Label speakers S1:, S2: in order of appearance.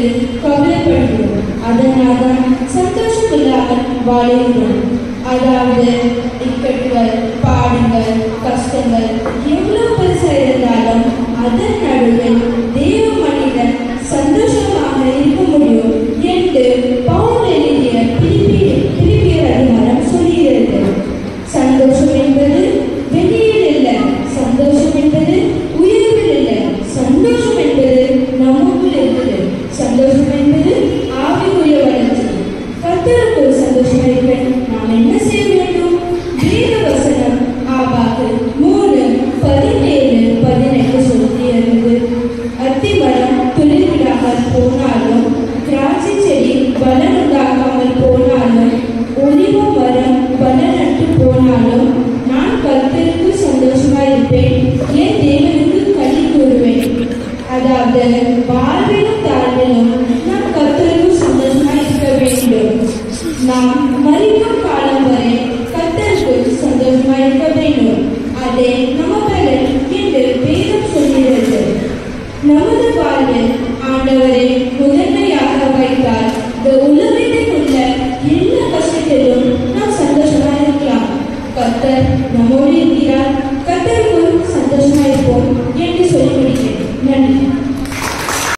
S1: என்று கவலைப்படுகிறோம் அதனால் தான் சந்தோஷம் இல்லாமல் வாழ்கிறோம் அதாவது இக்கட்டுகள் பாடுங்கள் கஷ்டங்கள் எவ்வளவு பெருசா இருந்தாலும் அதன் நடுவில் தேவ மனிதன் சந்தோஷமாக இருக்க முடியும் என்று பவுல் எழுதிய பிலிப்பியர் பிலிப்பியர் அதிகாரம் சொல்லுகிறது சந்தோஷம் என்பது வெளியில் இல்லை சந்தோஷம் என்பது உயர்வில் இல்லை சந்தோஷம் என்பது நமக்குள் இருக்குது சந்தோஷம் என்பது ஆவிக்குரிய வளர்ச்சி கர்த்தருக்கு ஒரு சந்தோஷம் இருக்கட்டும்